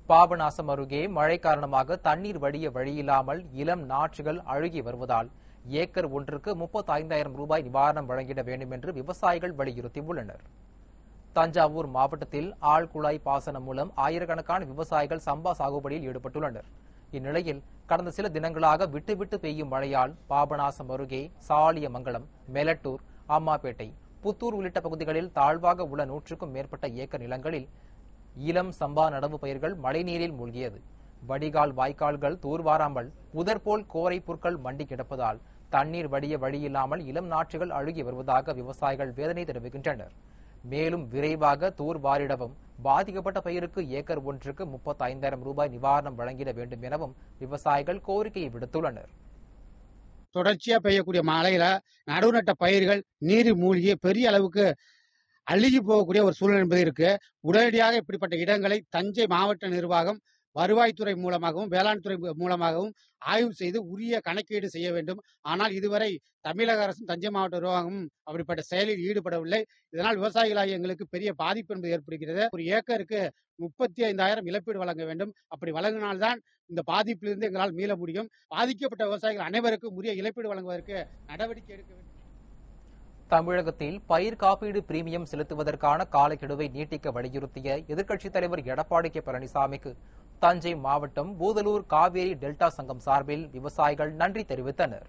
பாபநாசம் அருகே மழை காரணமாக தண்ணீர் வடிய வழியில்லாமல் இளம் நாற்றுகள் அழுகி வருவதால் ஏக்கர் ஒன்றுக்கு முப்பத்தைந்தாயிரம் ரூபாய் நிவாரணம் வழங்கிட வேண்டும் என்று விவசாயிகள் வலியுறுத்தியுள்ளனர் தஞ்சாவூர் மாவட்டத்தில் ஆழ்குழாய் பாசனம் மூலம் ஆயிரக்கணக்கான விவசாயிகள் சம்பா சாகுபடியில் ஈடுபட்டுள்ளனர் இந்நிலையில் கடந்த சில தினங்களாக விட்டு விட்டு பெய்யும் மழையால் பாபநாசம் அருகே சாலியமங்கலம் மெலட்டூர் அம்மாப்பேட்டை புத்தூர் உள்ளிட்ட பகுதிகளில் தாழ்வாக உள்ள நூற்றுக்கும் மேற்பட்ட ஏக்கர் நிலங்களில் இளம் சம்பா நடவு பயிர்கள் மழைநீரில் மூழ்கியது வடிகால் வாய்க்கால்கள் தூர்வாராமல் புதர்போல் கோரை புற்கள் மண்டி கிடப்பதால் தண்ணீர் வடிய வழியில்லாமல் இளம் நாற்றுகள் அழுகி வருவதாக விவசாயிகள் வேதனை தெரிவிக்கின்றனர் மேலும் விரைவாக தூர்வாரிடவும் பாதிக்கப்பட்ட பயிருக்கு ஏக்கர் ஒன்றுக்கு முப்பத்தைந்தாயிரம் ரூபாய் நிவாரணம் வழங்கிட வேண்டும் எனவும் விவசாயிகள் கோரிக்கையை விடுத்துள்ளனர் தொடர்ச்சியா பெய்யக்கூடிய மழையில நடுவு நட்ட பயிர்கள் நீர் மூழ்கி பெரிய அளவுக்கு அழுகி போகக்கூடிய ஒரு சூழல் என்பது இருக்கு உடனடியாக இப்படிப்பட்ட இடங்களை தஞ்சை மாவட்ட நிர்வாகம் வருவாய்த்துறை மூலமாகவும் வேளாண் துறை மூலமாகவும் ஆய்வு செய்து உரிய கணக்கீடு செய்ய வேண்டும் ஆனால் இதுவரை தமிழக அரசும் தஞ்சை மாவட்ட நிர்வாகமும் அப்படிப்பட்ட செயலில் ஈடுபடவில்லை இதனால் விவசாயிகளாகிய எங்களுக்கு பெரிய பாதிப்பு என்பது ஏற்படுகிறது ஒரு ஏக்கருக்கு முப்பத்தி ஐந்தாயிரம் இழப்பீடு வழங்க வேண்டும் அப்படி வழங்கினால்தான் இந்த பாதிப்பிலிருந்து எங்களால் மீள முடியும் பாதிக்கப்பட்ட விவசாயிகள் அனைவருக்கும் உரிய இழப்பீடு வழங்குவதற்கு நடவடிக்கை எடுக்க வேண்டும் தமிழகத்தில் பயிர் காப்பீடு பிரீமியம் செலுத்துவதற்கான காலக்கெடுவை நீட்டிக்க வலியுறுத்திய எதிர்க்கட்சித் தலைவர் எடப்பாடி கே பழனிசாமிக்கு தஞ்சை மாவட்டம் பூதலூர் காவேரி டெல்டா சங்கம் சார்பில் விவசாயிகள் நன்றி தெரிவித்தனர்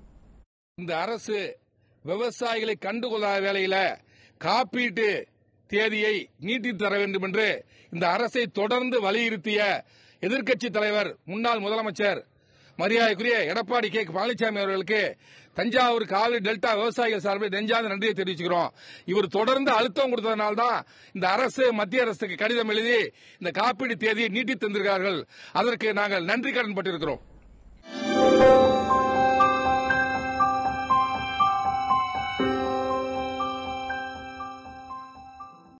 இந்த அரசு விவசாயிகளை கண்டுகொள்ளாத வேளையில காப்பீட்டு தேதியை நீட்டித்து தர வேண்டும் என்று இந்த அரசை தொடர்ந்து வலியுறுத்திய எதிர்க்கட்சி தலைவர் முன்னாள் முதலமைச்சர் மரியாதைக்குரிய எடப்பாடி கே பழனிசாமி அவர்களுக்கு தஞ்சாவூர் காவிரி டெல்டா விவசாயிகள் சார்பில் நெஞ்சார்ந்த நன்றியை தெரிவிச்சுக்கிறோம் இவர் தொடர்ந்து அழுத்தம் கொடுத்ததனால தான் இந்த அரசு மத்திய அரசுக்கு கடிதம் எழுதி இந்த காப்பீடு தேதியை நீட்டி தந்திருக்கிறார்கள் அதற்கு நாங்கள் நன்றி கடன் பட்டிருக்கிறோம்